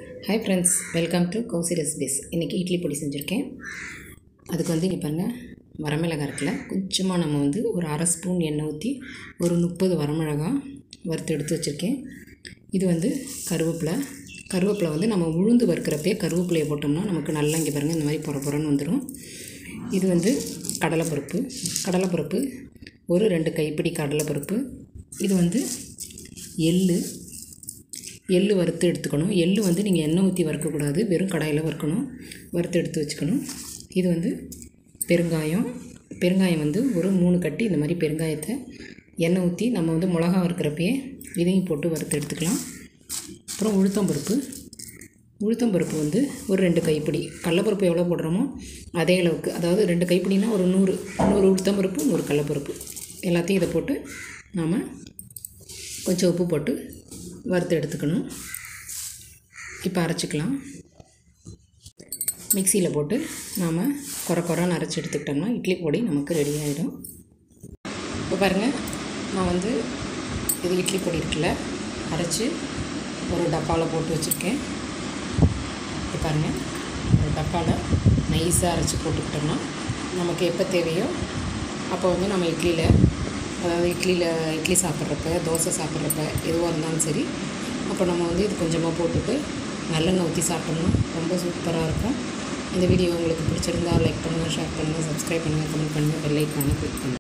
hi friends welcome to Kousi recipes இன்றைக்கி இட்லி பொடி செஞ்சுருக்கேன் அதுக்கு வந்து இங்கே பாருங்கள் வரமிளகா இருக்குல்ல கொஞ்சமாக நம்ம வந்து ஒரு அரை ஸ்பூன் எண்ணெய் ஊற்றி ஒரு முப்பது வரமிளகா வறுத்து எடுத்து வச்சுருக்கேன் இது வந்து கருவேப்பிலை கருவேப்பிலை வந்து நம்ம உளுந்து வறுக்கிறப்பே கருவேப்பிலையை போட்டோம்னா நமக்கு நல்லா இங்கே பாருங்கள் இந்த மாதிரி பொற பொறன்னு வந்துடும் இது வந்து கடலைப்பருப்பு கடலைப்பருப்பு ஒரு ரெண்டு கைப்பிடி கடலைப்பருப்பு இது வந்து எள்ளு எள்ளு வறுத்து எடுத்துக்கணும் எள்ளு வந்து நீங்கள் எண்ணெய் ஊற்றி வறுக்கக்கூடாது வெறும் கடாயில் வறுக்கணும் வறுத்து எடுத்து வச்சுக்கணும் இது வந்து பெருங்காயம் பெருங்காயம் வந்து ஒரு மூணு கட்டி இந்த மாதிரி பெருங்காயத்தை எண்ணெய் ஊற்றி நம்ம வந்து மிளகா வறுக்கிறப்பயே இதையும் போட்டு வறுத்து எடுத்துக்கலாம் அப்புறம் உளுத்தம்பருப்பு உளுத்தம்பருப்பு வந்து ஒரு ரெண்டு கைப்பிடி கடலப்பருப்பு எவ்வளோ போடுறோமோ அதே அளவுக்கு அதாவது ரெண்டு கைப்பிடினா ஒரு நூறு நூறு உளுத்தம்பருப்பு நூறு கடலப்பருப்பு எல்லாத்தையும் இதை போட்டு நாம் கொஞ்சம் உப்பு போட்டு வறுத்து எடுத்துக்கணும் இப்போ அரைச்சிக்கலாம் மிக்சியில் போட்டு நாம் குறை குறைன்னு அரைச்சி எடுத்துக்கிட்டோம்னா இட்லி பொடி நமக்கு ரெடி ஆகிடும் இப்போ பாருங்கள் நான் வந்து இது இட்லி பொடி இருக்குல்ல அரைச்சி ஒரு டப்பாவில் போட்டு வச்சுருக்கேன் இப்போ பாருங்கள் ஒரு டப்பாவில் நைஸாக அரைச்சி போட்டுக்கிட்டோம்னா நமக்கு எப்போ தேவையோ அப்போ வந்து நம்ம இட்லியில் அதாவது இட்லியில் இட்லி சாப்பிட்றப்ப தோசை சாப்பிட்றப்ப எதுவாக இருந்தாலும் சரி அப்போ நம்ம வந்து இது கொஞ்சமாக போட்டுட்டு நல்லெண்ணெய் ஊற்றி சாப்பிட்டோம்னா ரொம்ப சூப்பராக இருக்கும் இந்த வீடியோ உங்களுக்கு பிடிச்சிருந்தா லைக் பண்ணுங்கள் ஷேர் பண்ணுங்கள் சப்ஸ்கிரைப் பண்ணுங்கள் கமெண்ட் பண்ணுங்கள் பெல் ஐக்கானை கிளிக் பண்ணுங்கள்